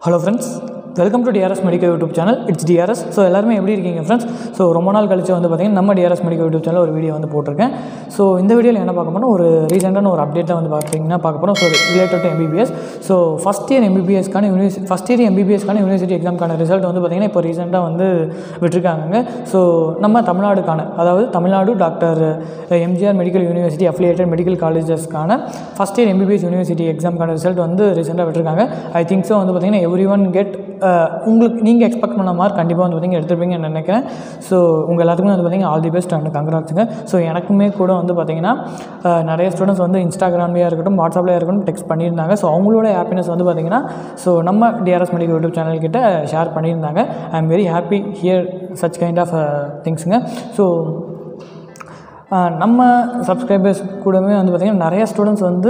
hello friends welcome to TRS medical YouTube channel it's TRS so எல்லாருமே எப்படி இருக்கீங்க friends so ரொம்ப நாள் கழிச்சு வந்து பார்த்தீங்கன்னா நம்ம டிஆர்எஸ் மெடிக்கல் யூடியூப் சேனல் ஒரு வீடியோ வந்து போட்டிருக்கேன் ஸோ இந்த வீடியோவில் என்ன பார்க்க போனால் ஒரு ரீசெண்டான ஒரு அப்டேட் தான் வந்து பார்த்தீங்கன்னா பார்க்க போகிறோம் so related to MBBS so first year எம்பிபிஎஸ்க்கான யூனிவர்சி ஃபஸ்ட் இயர் எம்பிபிஎஸ்க்கான யூனிவர்சிட்டி எக்ஸாம்க்கான ரிசல்ட் வந்து பார்த்தீங்கன்னா இப்போ ரீசெண்டாக வந்து விட்டுருக்காங்க ஸோ நம்ம தமிழ்நாடுக்கான அதாவது Tamil Nadu doctor MGR medical university affiliated medical காலேஜஸ்க்கான ஃபஸ்ட் இயர் எம்பிபிஎஸ் யூனிவர்சிட்டி எக்ஸாம்க்கான ரிசல்ட் வந்து ரீசெண்டாக விட்டுருக்காங்க ஐ திங்க் ஸோ வந்து பார்த்தீங்கன்னா எவ்ரி ஒன் கெட் உங்களுக்கு நீங்கள் எக்ஸ்பெக்ட் பண்ண மாதிரி கண்டிப்பாக வந்து பார்த்தீங்கன்னா எடுத்துருப்பீங்கன்னு நினைக்கிறேன் ஸோ உங்கள் எல்லாத்துக்குமே வந்து பார்த்தீங்கன்னா ஆல் தி பெஸ்ட் அண்ட் கங்க்ராட்ஸுங்க ஸோ எனக்குமே கூட வந்து பார்த்தீங்கன்னா அஹ், நிறைய ஸ்டூடெண்ட்ஸ் வந்து இன்ஸ்டாகிராம்லேயே இருக்கட்டும் வாட்ஸ்அப்லேயே இருக்கட்டும் டெக்ஸ்ட் பண்ணியிருந்தாங்க ஸோ அவங்களோட ஹாப்பினஸ் வந்து பார்த்தீங்கன்னா ஸோ நம்ம டிஆர்எஸ் மெடிக்கல் யூடியூப் சேனல் கிட்ட ஷேர் பண்ணியிருந்தாங்க I am very happy hear such kind of திங்ஸுங்க ஸோ ஆஹ் நம்ம சப்ஸ்கிரைபர்ஸ் கூடவே வந்து பார்த்திங்கன்னா நிறைய ஸ்டூடெண்ட்ஸ் வந்து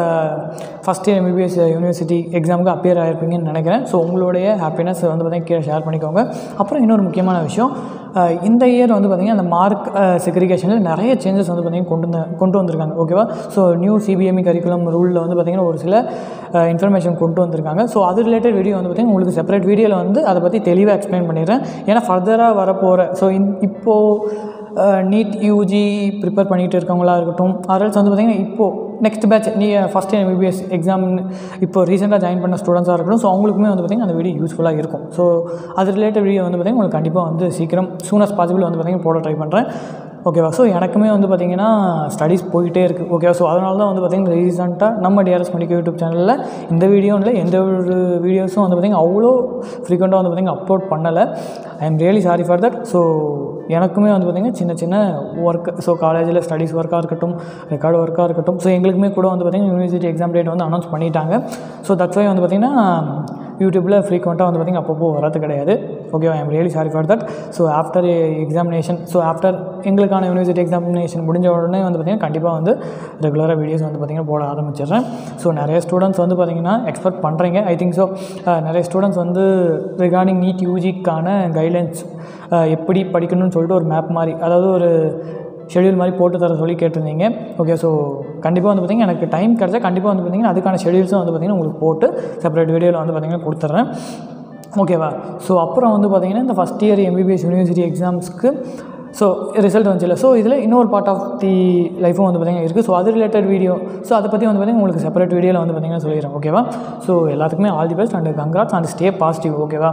ஃபஸ்ட் இயர் எம்பிபிஎஸ் யூனிவர்சிட்டி எக்ஸாமுக்கு அப்பியர் ஆகிருப்பீங்கன்னு நினைக்கிறேன் ஸோ உங்களுடைய ஹாப்பினஸ் வந்து பார்த்திங்கன்னா கீழே ஷேர் பண்ணிக்கோங்க அப்புறம் இன்னொரு முக்கியமான விஷயம் ஆஹ் இந்த இயர் வந்து பார்த்திங்கன்னா அந்த மார்க் செக்ரிகேஷனில் நிறைய சேஞ்சஸ் வந்து பார்த்திங்கன்னா கொண்டு வந்து கொண்டு வந்திருக்காங்க ஓகேவா ஸோ நியூ சிபிஎம்இ கரிக்குலம் ரூலில் வந்து பார்த்திங்கன்னா ஒரு சில இன்ஃபர்மேஷன் கொண்டு வந்திருக்காங்க ஸோ அது ரிலேட்டட் வீடியோ வந்து பார்த்திங்கன்னா உங்களுக்கு செப்பரேட் வீடியோவில் வந்து அதை பற்றி தெளிவாக எக்ஸ்பிளைன் பண்ணிடுறேன் ஏன்னா ஃபர்தராக வரப்போகிற ஸோ இன் இப்போது நீட் யூஜி ப்ரிப்பேர் பண்ணிகிட்டு இருக்கவங்களா இருக்கட்டும் அதர்ஸ் வந்து பார்த்திங்கன்னா இப்போது நெக்ஸ்ட் பேட்ச் நீ ஃபஸ்ட் இயர் எம்பிபிஎஸ் எக்ஸாம் இப்போ ரீசெண்டாக ஜாயின் பண்ண ஸ்டூடெண்ட்ஸாக இருக்கட்டும் ஸோ அவங்களுக்குமே வந்து பார்த்திங்கன்னா அந்த வீடியோ யூஸ்ஃபுல்லாக இருக்கும் ஸோ அது ரிலேட்டட் வீடியோ வந்து பார்த்திங்கன்னா உங்களுக்கு கண்டிப்பாக வந்து சீக்கிரம் சூன் அஸ் பாசிபிள் வந்து பார்த்திங்கன்னா போட ட்ரை பண்ணுறேன் ஓகேவா ஸோ எனக்குமே வந்து பார்த்திங்கன்னா ஸ்டடீஸ் போயிட்டே இருக்குது ஓகேவா ஸோ அதனால தான் வந்து பார்த்திங்கன்னா ரீசெண்டாக நம்ம டிஆர்எஸ் மெடிக்கல் யூடியூப் சேனலில் இந்த வீடியோவில் எந்த ஒரு வீடியோஸும் வந்து பார்த்திங்கன்னா அவ்வளோ ஃப்ரீக்வெண்ட்டாக வந்து பார்த்திங்கன்னா அப்லோட் பண்ணலை I am really sorry for that so எனக்குமே வந்து பார்த்திங்கன்னா சின்ன சின்ன ஒர்க் ஸோ காலேஜில் ஸ்டடீஸ் ஒர்க்காக இருக்கட்டும் ரெக்கார்டு ஒர்க்காக இருக்கட்டும் ஸோ எங்களுக்குமே கூட வந்து பார்த்திங்கன்னா யூனிவர்சிட்டி எக்ஸாம் டேட் வந்து அனௌன்ஸ் பண்ணிட்டாங்க ஸோ தட்ஸ் வை வந்து பார்த்திங்கன்னா யூடியூப்பில் ஃப்ரீக்வெண்ட்டாக வந்து பார்த்திங்கன்னா அப்பப்போ வரது கிடையாது okay I am really sorry for that so after examination so after எங்களுக்கான யூனிவர்சிட்டி எக்ஸாமினேஷன் முடிஞ்ச உடனே வந்து பார்த்திங்கன்னா கண்டிப்பாக வந்து ரெகுலராக வீடியோஸ் வந்து பார்த்திங்கன்னா போட ஆரம்பிச்சிடுறேன் ஸோ நிறைய ஸ்டூடெண்ட்ஸ் வந்து பார்த்திங்கன்னா எக்ஸ்பெக்ட் பண்ணுறீங்க ஐ திங்க் ஸோ நிறைய ஸ்டூடெண்ட்ஸ் வந்து ரிகார்டிங் நீட் யூஜிக்கான கைட்லைன்ஸ் எப்படி படிக்கணும்னு சொல்லிட்டு ஒரு மேப் மாதிரி அதாவது ஒரு ஷெடியூல் மாதிரி போட்டு தர சொல்லி கேட்டிருந்தீங்க ஓகே ஸோ கண்டிப்பாக வந்து பார்த்திங்கன்னா எனக்கு டைம் கிடச்சா கண்டிப்பாக வந்து பார்த்திங்கன்னா அதுக்கான ஷெடியூல்ஸும் வந்து பார்த்திங்கன்னா உங்களுக்கு போட்டு செப்பரேட் வீடியோவில் வந்து பார்த்திங்கன்னா கொடுத்துட்றேன் ஓகேவா ஸோ அப்புறம் வந்து பார்த்திங்கன்னா இந்த ஃபஸ்ட் இயர் எம்பிபிஎஸ் யூனிவர்சிட்டி எக்ஸாம்ஸ்க்கு ஸோ ரிசல்ட் வந்துச்சுல ஸோ இதில் இன்னொரு பார்ட் ஆஃப் தி லைஃபும் வந்து பார்த்திங்கன்னா இருக்குது ஸோ அது ரிலேட்டட் வீடியோ ஸோ அதை பற்றி வந்து பார்த்திங்கன்னா உங்களுக்கு செப்பரேட் வீடியோவில் வந்து பார்த்திங்கன்னா சொல்லிடுறேன் ஓகேவா ஸோ எல்லாத்துக்குமே all the best and congrats and stay positive ஓகேவா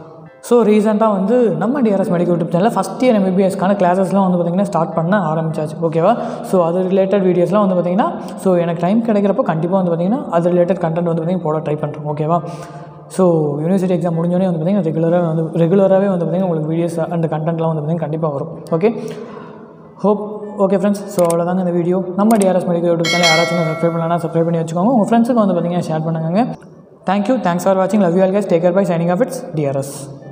ஸோ ரீசெண்டாக வந்து நம்ம டிஆர்எஸ் மெடிக்கல் யூடியூப் சேனலில் ஃபஸ்ட் இயர் எம்பிபிஎஸ்க்கான கிளாஸஸ்லாம் வந்து பார்த்திங்கன்னா ஸ்டார்ட் பண்ண ஆரம்பிச்சாச்சு ஓகேவா ஸோ அது ரிலேட்டட் வீடியோஸ்லாம் வந்து பார்த்திங்கன்னா ஸோ எனக்கு டைம் கிடைக்கிறப்போ கண்டிப்பாக வந்து பார்த்திங்கன்னா அது ரிலேட்டட் கண்டென்ட் வந்து பார்த்திங்கன்னா போட ட்ரை பண்ணுறோம் ஓகேவா ஸோ யூனிவர்சிட்டி எக்ஸாம் முடிஞ்சோடனே வந்து பார்த்திங்கன்னா ரெகுலராக வந்து ரெகுலராகவே வந்து பார்த்திங்கன்னா உங்களுக்கு வீடியோஸ் அந்த கண்டென்ட்லாம் வந்து பார்த்திங்கன்னா கண்டிப்பாக வரும் okay hope okay friends so அவ்வளோதாங்க இந்த வீடியோ நம்ம டிஆர்எஸ் மெடிக்கல் யூடியூப் சேனல் யாராச்சும் சப்ஸ்கிரைப் பண்ணலாம் சப்ஸ்கிரைப் பண்ணி வச்சுக்கோங்க உங்கள் ஃப்ரெண்ட்ஸுக்கு வந்து பார்த்திங்கன்னா ஷேர் பண்ணுங்க தேங்க்யூ தேங்க்ஸ் ஃபார் வாட்சிங் love you all guys take care bye signing off it's TRS